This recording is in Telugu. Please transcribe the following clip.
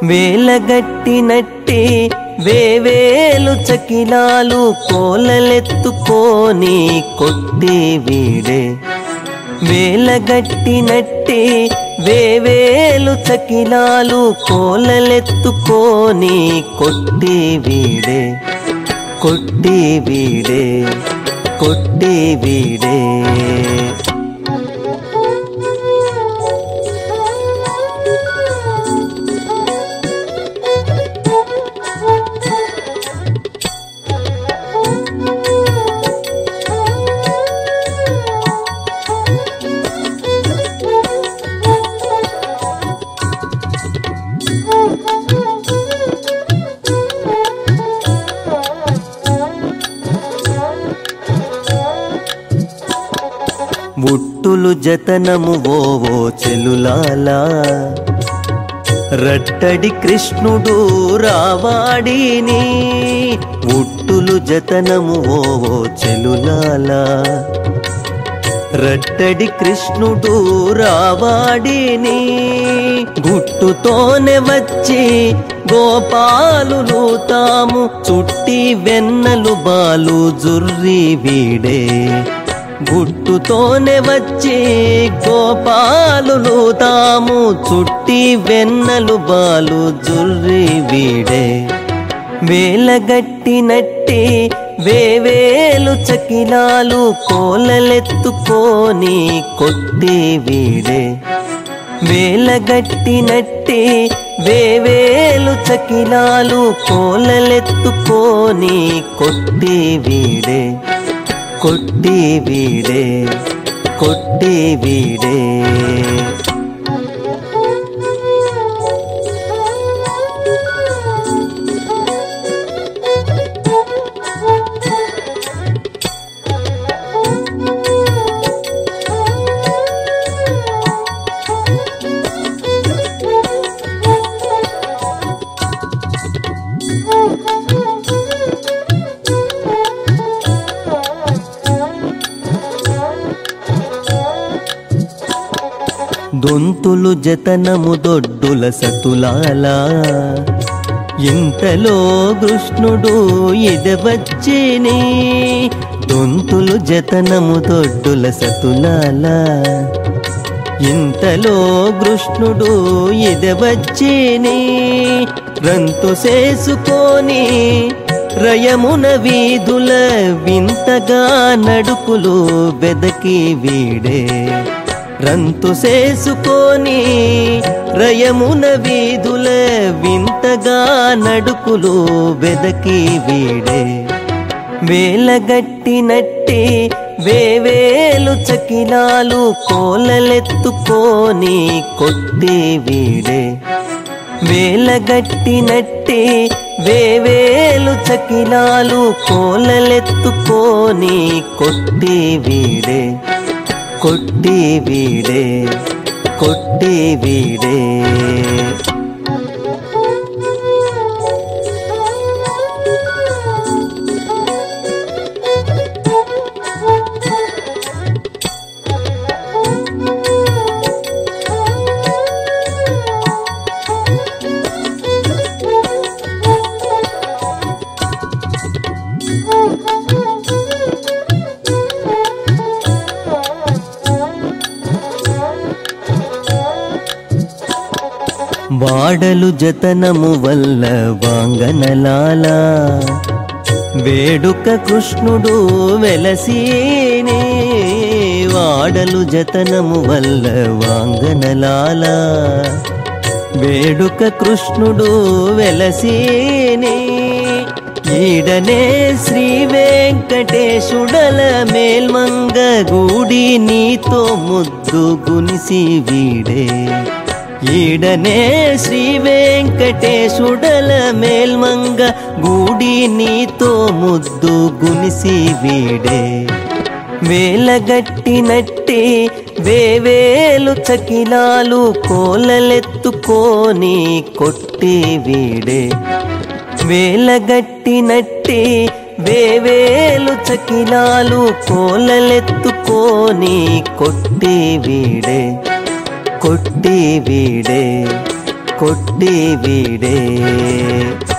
వేలగట్టినట్టి వేవేలు చకిలాలు కోలలెత్తుకోని కొట్టి వీడే వేలగట్టినట్టి వేవేలు చకిలాలు కోలలెత్తుకోని కొట్టి వీడే కొట్టి వీడే కొట్టి వీడే ఉట్టులు జతనము ఓవో చెలులాలా రట్టడి కృష్ణుడు రావాడిని ఉట్టులు జతనము ఓవో చెలులాలా రట్టడి కృష్ణుడు రావాడిని గుట్టుతోనే వచ్చి గోపాలులు తాము చుట్టి వెన్నలు బాలు జుర్రి వీడే గుట్టుతోనే వచ్చి గోపాలులు తాము చుట్టి వెన్నలు బాలు జుర్రి వీడే వేలగట్టినట్టి వేవేలు చకిలాలు కోలలెత్తుకోని కొట్టి వీడే వేలగట్టినట్టి వేవేలు చకిలాలు కోలలెత్తుకోని కొట్టి వీడే కొట్టి వీడే కొట్టి వీడే దొంతులు జతనము దొడ్డుల సతులాలా ఇంతలో కృష్ణుడు ఎదవచ్చేనే దొంతులు జతనము దొడ్డుల సతులాలా ఇంతలో కృష్ణుడు ఎదవచ్చేనే రంతు చేసుకొని రయమున వీధుల వింతగా నడుకులు బెదకి వీడే రంతు చేసుకొని రయమున వీధుల వింతగా నడుకులు బెదకి వీడే వేలగట్టినట్టి వేవేలు చకిలాలు కోలలెత్తుకోని కొట్టి వీడే వేలగట్టినట్టి వేవేలు చకిలాలు కోలలెత్తుకోని కొట్టి వీడే కొట్టి వీడే కొట్టి వీడే వాడలు జతనము వల్ల వాంగనలాల వేడుక కృష్ణుడు వెలసీనే వాడలు జతనము వల్ల వాంగనలాల వేడుక కృష్ణుడు వెలసీనే ఈడనే శ్రీ వెంకటేశుడల మేల్మంగ గూడి నీతో ముద్దు గునిసి వీడే ఈడనే శ్రీ వెంకటేశుడల మేల్మంగ గూడి నీతో ముద్దు గునిసి వీడే వేలగట్టినట్టి వేవేలు చకిలాలు కోలలెత్తుకోని కొట్టి వీడే వేలగట్టినట్టి వేవేలు చకిలాలు కోలలెత్తుకోని కొట్టి వీడే కొట్టి వీడే కొట్టి వీడే